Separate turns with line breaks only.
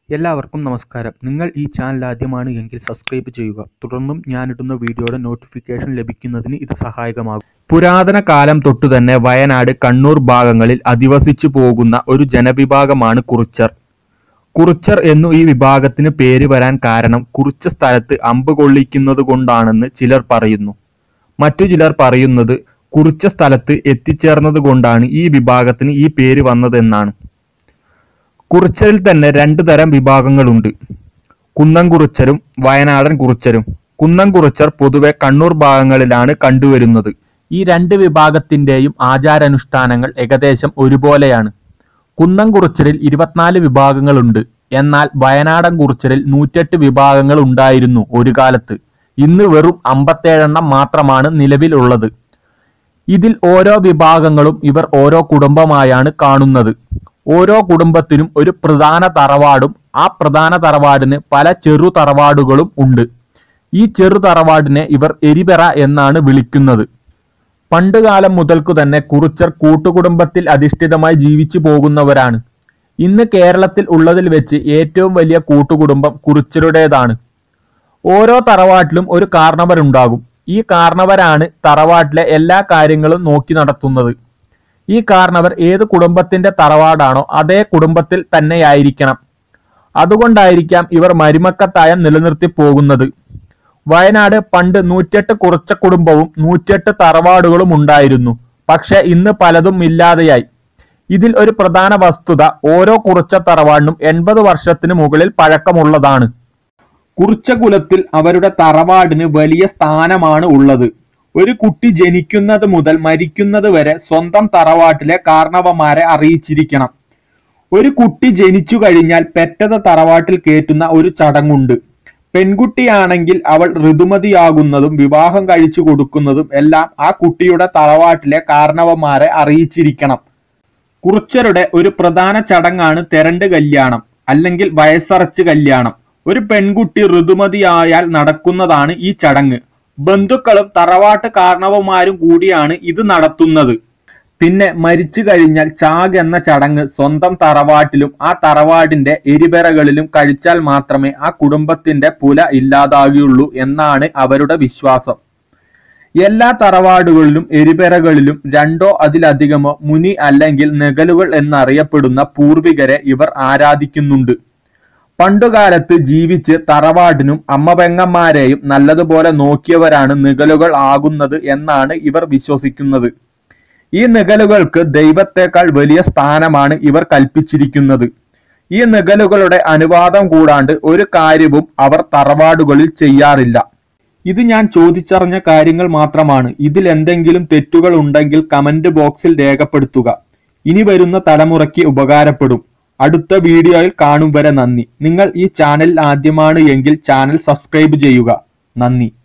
എല്ലാവർക്കും നമസ്കാരം നിങ്ങൾ ഈ ചാനൽ ആദ്യമാണ് എങ്കിൽ സബ്സ്ക്രൈബ് ചെയ്യുക തുടർന്നും ഞാനിടുന്ന വീഡിയോയുടെ നോട്ടിഫിക്കേഷൻ ലഭിക്കുന്നതിന് ഇത് സഹായകമാകും പുരാതന കാലം തൊട്ടു തന്നെ വയനാട് കണ്ണൂർ ഭാഗങ്ങളിൽ അധിവസിച്ചു പോകുന്ന ഒരു ജനവിഭാഗമാണ് കുറിച്ചർ കുറിച്ചർ എന്നു ഈ വിഭാഗത്തിന് പേര് വരാൻ കാരണം കുറിച്ച സ്ഥലത്ത് അമ്പ് കൊള്ളിക്കുന്നത് കൊണ്ടാണെന്ന് ചിലർ പറയുന്നു മറ്റു ചിലർ പറയുന്നത് കുറിച്ച സ്ഥലത്ത് എത്തിച്ചേർന്നത് കൊണ്ടാണ് ഈ വിഭാഗത്തിന് ഈ പേര് വന്നതെന്നാണ് കുറിച്ചരിൽ തന്നെ രണ്ടു തരം വിഭാഗങ്ങളുണ്ട് കുന്നം കുറിച്ചരും വയനാടൻ കുറിച്ചരും കുന്നം കുറിച്ചർ പൊതുവെ കണ്ണൂർ ഭാഗങ്ങളിലാണ് കണ്ടുവരുന്നത് ഈ രണ്ട് വിഭാഗത്തിന്റെയും ആചാരാനുഷ്ഠാനങ്ങൾ ഏകദേശം ഒരുപോലെയാണ് കുന്നം കുറിച്ചരിൽ ഇരുപത്തിനാല് വിഭാഗങ്ങളുണ്ട് എന്നാൽ വയനാടൻ കുറിച്ചരിൽ നൂറ്റെട്ട് വിഭാഗങ്ങൾ ഉണ്ടായിരുന്നു ഒരു കാലത്ത് ഇന്ന് വെറും അമ്പത്തേഴെണ്ണം മാത്രമാണ് നിലവിലുള്ളത് ഇതിൽ ഓരോ വിഭാഗങ്ങളും ഇവർ ഓരോ കുടുംബമായാണ് കാണുന്നത് ഓരോ കുടുംബത്തിനും ഒരു പ്രധാന തറവാടും ആ പ്രധാന തറവാടിന് പല ചെറു തറവാടുകളും ഉണ്ട് ഈ ചെറു തറവാടിനെ ഇവർ എരിപെറ എന്നാണ് വിളിക്കുന്നത് പണ്ടുകാലം മുതൽക്കു തന്നെ കുറിച്ചർ കൂട്ടുകുടുംബത്തിൽ അധിഷ്ഠിതമായി ജീവിച്ചു പോകുന്നവരാണ് ഇന്ന് കേരളത്തിൽ ഉള്ളതിൽ വെച്ച് ഏറ്റവും വലിയ കൂട്ടുകുടുംബം കുറിച്ചരുടേതാണ് ഓരോ തറവാട്ടിലും ഒരു കാരണവരുണ്ടാകും ഈ കാരണവരാണ് തറവാട്ടിലെ എല്ലാ കാര്യങ്ങളും നോക്കി നടത്തുന്നത് ഈ കാരണവർ ഏത് കുടുംബത്തിന്റെ തറവാടാണോ അതേ കുടുംബത്തിൽ തന്നെയായിരിക്കണം അതുകൊണ്ടായിരിക്കാം ഇവർ മരുമക്കത്തായം നിലനിർത്തി പോകുന്നത് വയനാട് പണ്ട് നൂറ്റെട്ട് കുറച്ച കുടുംബവും നൂറ്റെട്ട് തറവാടുകളും ഉണ്ടായിരുന്നു പക്ഷെ ഇന്ന് പലതും ഇല്ലാതെയായി ഇതിൽ ഒരു പ്രധാന വസ്തുത ഓരോ കുറച്ച തറവാടിനും എൺപത് വർഷത്തിന് മുകളിൽ പഴക്കമുള്ളതാണ് കുറിച്ച കുലത്തിൽ അവരുടെ തറവാടിന് വലിയ സ്ഥാനമാണ് ഉള്ളത് ഒരു കുട്ടി ജനിക്കുന്നത് മുതൽ മരിക്കുന്നത് വരെ സ്വന്തം തറവാട്ടിലെ കാരണവന്മാരെ അറിയിച്ചിരിക്കണം ഒരു കുട്ടി ജനിച്ചു കഴിഞ്ഞാൽ പെറ്റത തറവാട്ടിൽ കയറ്റുന്ന ഒരു ചടങ്ങുണ്ട് പെൺകുട്ടിയാണെങ്കിൽ അവൾ ഋതുമതിയാകുന്നതും വിവാഹം കഴിച്ചു കൊടുക്കുന്നതും എല്ലാം ആ കുട്ടിയുടെ തറവാട്ടിലെ കാരണവന്മാരെ അറിയിച്ചിരിക്കണം കുറിച്ചരുടെ ഒരു പ്രധാന ചടങ്ങാണ് തെരണ്ട് കല്യാണം അല്ലെങ്കിൽ വയസ്സറച്ച് കല്യാണം ഒരു പെൺകുട്ടി ഋതുമതിയായാൽ നടക്കുന്നതാണ് ഈ ചടങ്ങ് ബന്ധുക്കളും തറവാട്ട് കാരണവന്മാരും കൂടിയാണ് ഇത് നടത്തുന്നത് പിന്നെ മരിച്ചു കഴിഞ്ഞാൽ ചാഗ് എന്ന ചടങ്ങ് സ്വന്തം തറവാട്ടിലും ആ തറവാടിന്റെ എരിപെറകളിലും കഴിച്ചാൽ മാത്രമേ ആ കുടുംബത്തിന്റെ പുല ഇല്ലാതാകുകയുള്ളൂ എന്നാണ് അവരുടെ വിശ്വാസം എല്ലാ തറവാടുകളിലും എരിപെറകളിലും രണ്ടോ അതിലധികമോ മുനി അല്ലെങ്കിൽ നെഗലുകൾ എന്നറിയപ്പെടുന്ന പൂർവികരെ ഇവർ ആരാധിക്കുന്നുണ്ട് പണ്ടുകാലത്ത് ജീവിച്ച് തറവാടിനും അമ്മപെങ്ങന്മാരെയും നല്ലതുപോലെ നോക്കിയവരാണ് നിഗലുകൾ ആകുന്നത് എന്നാണ് ഇവർ വിശ്വസിക്കുന്നത് ഈ നിഗലുകൾക്ക് ദൈവത്തെക്കാൾ വലിയ സ്ഥാനമാണ് ഇവർ കൽപ്പിച്ചിരിക്കുന്നത് ഈ നിഗലുകളുടെ അനുവാദം കൂടാണ്ട് ഒരു കാര്യവും അവർ തറവാടുകളിൽ ചെയ്യാറില്ല ഇത് ഞാൻ ചോദിച്ചറിഞ്ഞ കാര്യങ്ങൾ മാത്രമാണ് ഇതിൽ എന്തെങ്കിലും തെറ്റുകൾ ഉണ്ടെങ്കിൽ കമന്റ് ബോക്സിൽ രേഖപ്പെടുത്തുക ഇനി വരുന്ന തലമുറയ്ക്ക് ഉപകാരപ്പെടും അടുത്ത വീഡിയോയിൽ കാണും വരെ നന്ദി നിങ്ങൾ ഈ ചാനൽ ആദ്യമാണ് എങ്കിൽ ചാനൽ സബ്സ്ക്രൈബ് ചെയ്യുക നന്ദി